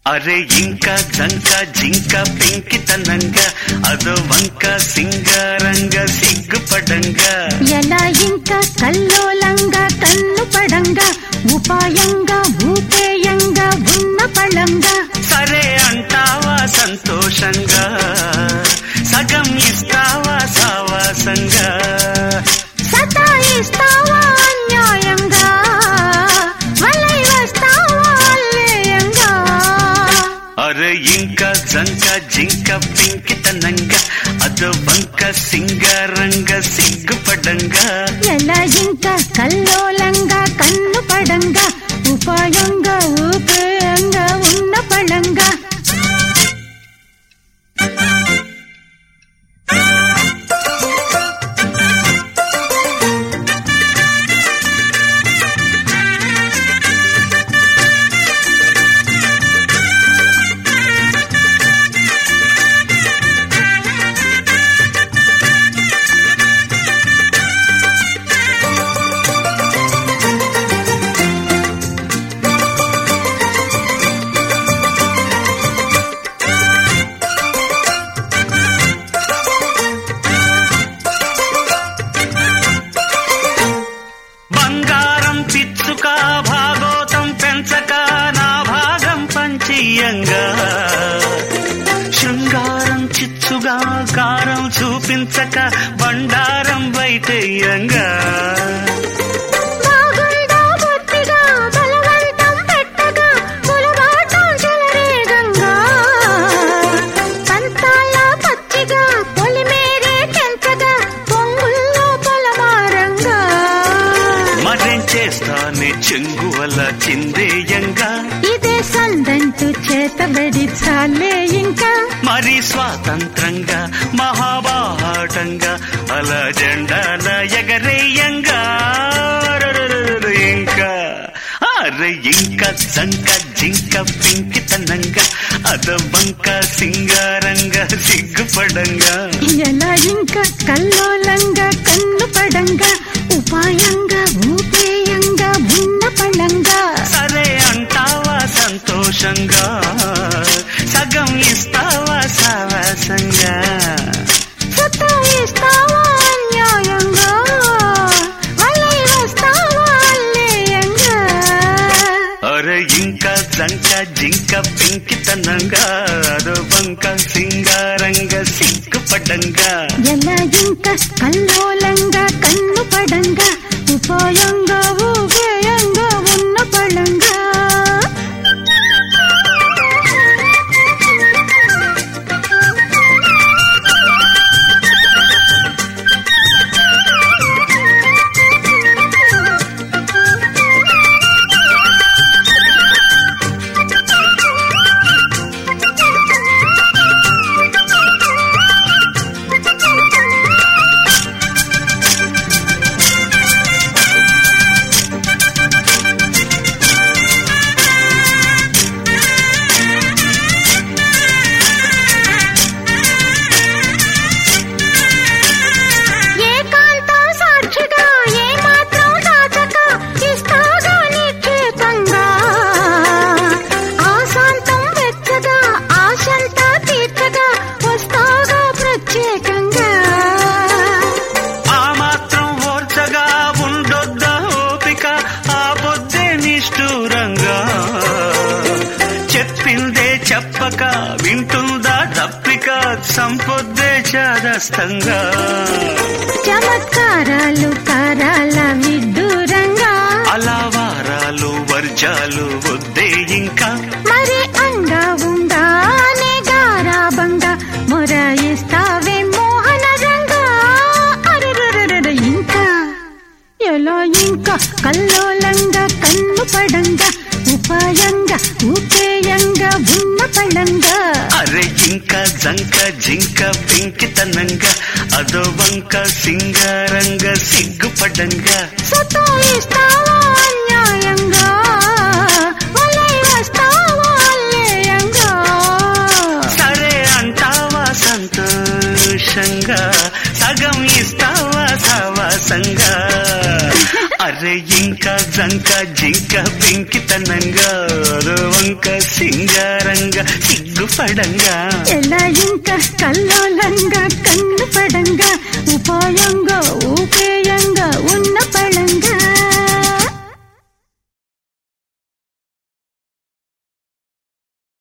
అరే ఇంకా జంక జింక పెంకితనంగా అదో వంక సింగారంగా సిగ్గుపడంగా ఎలా ఇంకా కల్లోలంగా కన్ను పడంగా ఉపాయంగా ఊపేయంగా ఉన్న పళంగా సరే అంటావా సంతోషంగా సగం ఇస్తావా సావాసంగా సతాయిస్తావా అన్యాయంగా వలై వస్తావా అల్లేయంగా అరే ఇంకా జంక జింక పెంకితనంగా అదో వంక సింగారంగా సిగ్గుపడంగా ఎలా ఇంకా కల్లోలంగా కన్ను పడంగా ఉపాయంగా ఊపేయంగా ఉన్న పళంగా బంగారం పిచ్చుక భాగోతం పెంచక నా భాగం పంచియంగా శృంగారం చిచ్చుగా కారం చూపించక బండారం బయటయ్యంగా బాగుండా బొత్తిగా బలవంతం పెట్టగా పులబాటం చెలరేగంగా పంతాల పచ్చిగా పొలిమేరే తెంచగా పొంగుల్లో పొలమారంగా మరేం చేస్తానే చెంగువల చిందేయంగా ఇదే సందంటూ చేతబడి చాలే ఇంకా మరి స్వాతంత్రంగా మహాబాటంగా అలా జెండాల ఎగరేయంగా రరరరర ఇంకా అరే ఇంకా జంక జింక పెంకితనంగా అద వంక సింగారంగా సిగ్గుపడంగా ఎలా ఇంకా కల్లోలంగా కన్ను పడంగా ఉపాయంగా ఊపేయంగా ఉన్న పళంగా సరే అంటావా సంతోషంగా సగం ఇస్తావా సావాసంగా సతాయిస్తావా అన్యాయంగా వలై వస్తావా అల్లేయంగా అరే ఇంకా జంక జింక పెంకితనంగా అదో వంక సింగారంగా సిగ్గుపడంగా ఎలా ఇంకా కల్లోలంగా కన్ను పడంగా ఉపాయంగా ఊపేయంగా ఉన్న పళంగా ఏకాంతం సాక్షిగా ఏమాత్రం దాచక ఇస్తాగా నిశ్చేతంగా ఆశాంతం వెచ్చగా ఆశంతా తీర్చగా వస్తాగా ప్రత్యేకంగా ఆ మాత్రం ఓర్చగా ఉండొద్దా ఓపిక ఆ పొద్దే నిష్ఠూరంగా చెప్పిందే చెప్పక వింటుందా తప్పిక సంపొద్దే చాదస్తంగా చమత్కారాలు కారాల విడ్డూరంగా అలా వారాలు వర్జాలు వద్దే ఇంకా మరి అంగా ఉండానే గారాబంగా మొరాయిస్తావే మోహన రంగా అరెరెరెరెరె ఇంకా ఎలా ఇంకా కల్లోలంగా కన్ను పడంగా ఉపాయంగా ఊపేయంగా ఉన్న పళంగా అరే ఇంకా జంక జింక పెంకితనంగా అదో వంక సింగారంగా సిగ్గుపడంగా సతాయిస్తావా అన్యాయంగా వలై వస్తావా అల్లేయంగా సరే అంటావా సంతోషంగా సగం ఇస్తావా సావాసంగా అరే ఇంకా జంక జింక పెంకితనంగా అదో వంక సింగారంగా సిగ్గుపడంగా ఎలా ఇంకా కల్లోలంగా కన్ను పడంగా ఉపాయంగా ఊపే